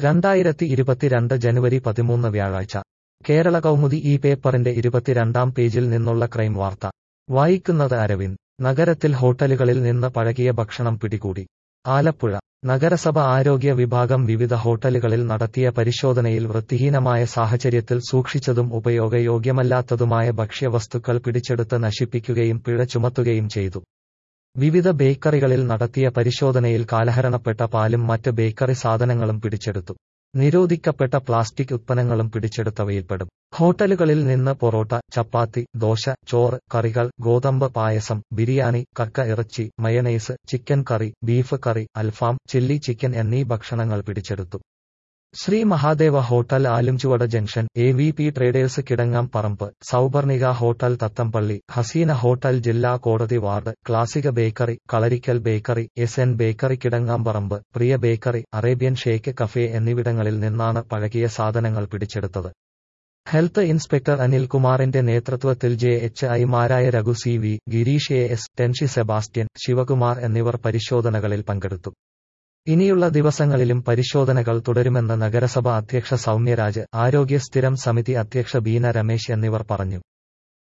രണ്ടായിരത്തി ഇരുപത്തിരണ്ട് ജനുവരി പതിമൂന്ന് വ്യാഴാഴ്ച കേരള കൗമുദി ഈ പേപ്പറിന്റെ ഇരുപത്തിരണ്ടാം പേജിൽ നിന്നുള്ള ക്രൈം വാർത്ത വായിക്കുന്നത് അരവിന്ദ് നഗരത്തിൽ ഹോട്ടലുകളിൽ നിന്ന് പഴകിയ ഭക്ഷണം പിടികൂടി ആലപ്പുഴ നഗരസഭ ആരോഗ്യ വിഭാഗം വിവിധ ഹോട്ടലുകളിൽ നടത്തിയ പരിശോധനയിൽ വൃത്തിഹീനമായ സാഹചര്യത്തിൽ സൂക്ഷിച്ചതും ഉപയോഗയോഗ്യമല്ലാത്തതുമായ ഭക്ഷ്യവസ്തുക്കൾ പിടിച്ചെടുത്ത് നശിപ്പിക്കുകയും പിഴ ചുമത്തുകയും ചെയ്തു വിവിധ ബേക്കറികളിൽ നടത്തിയ പരിശോധനയിൽ കാലഹരണപ്പെട്ട പാലും മറ്റ് ബേക്കറി സാധനങ്ങളും പിടിച്ചെടുത്തു നിരോധിക്കപ്പെട്ട പ്ലാസ്റ്റിക് ഉത്പന്നങ്ങളും പിടിച്ചെടുത്തവയിൽപ്പെടും ഹോട്ടലുകളിൽ നിന്ന് പൊറോട്ട ചപ്പാത്തി ദോശ ചോറ് കറികൾ ഗോതമ്പ് പായസം ബിരിയാണി കക്ക ഇറച്ചി mayonnaise chicken curry beef curry അൽഫാം ചില്ലി ചിക്കൻ എന്നീ ഭക്ഷണങ്ങൾ പിടിച്ചെടുത്തു Sree Mahadeva hotel Alumchuvadu junction A V P traders Kidangamparambu Souparnika hotel Thathampally Haseena hotel ജില്ലാ കോടതി ward Classica bakery Kalarickal bakery S N bakery Kidangamparambu Priya bakery Arabian shake cafe എന്നിവിടങ്ങളിൽ നിന്നാണ് പഴകിയ സാധനങ്ങൾ പിടിച്ചെടുത്തത് ഹെൽത്ത് ഇൻസ്പെക്ടർ അനിൽകുമാറിന്റെ നേതൃത്വത്തിൽ ജെ എച്ച് ഐമാരായ Raghu C V Gireesh A S Tenshi Sebastian Sivakumar എന്നിവർ പരിശോധനകളിൽ പങ്കെടുത്തു ഇനിയുള്ള ദിവസങ്ങളിലും പരിശോധനകൾ തുടരുമെന്ന് നഗരസഭ അധ്യക്ഷ സൗമ്യരാജ് ആരോഗ്യ സ്ഥിരം സമിതി അധ്യക്ഷ ബീന രമേശ് എന്നിവർ പറഞ്ഞു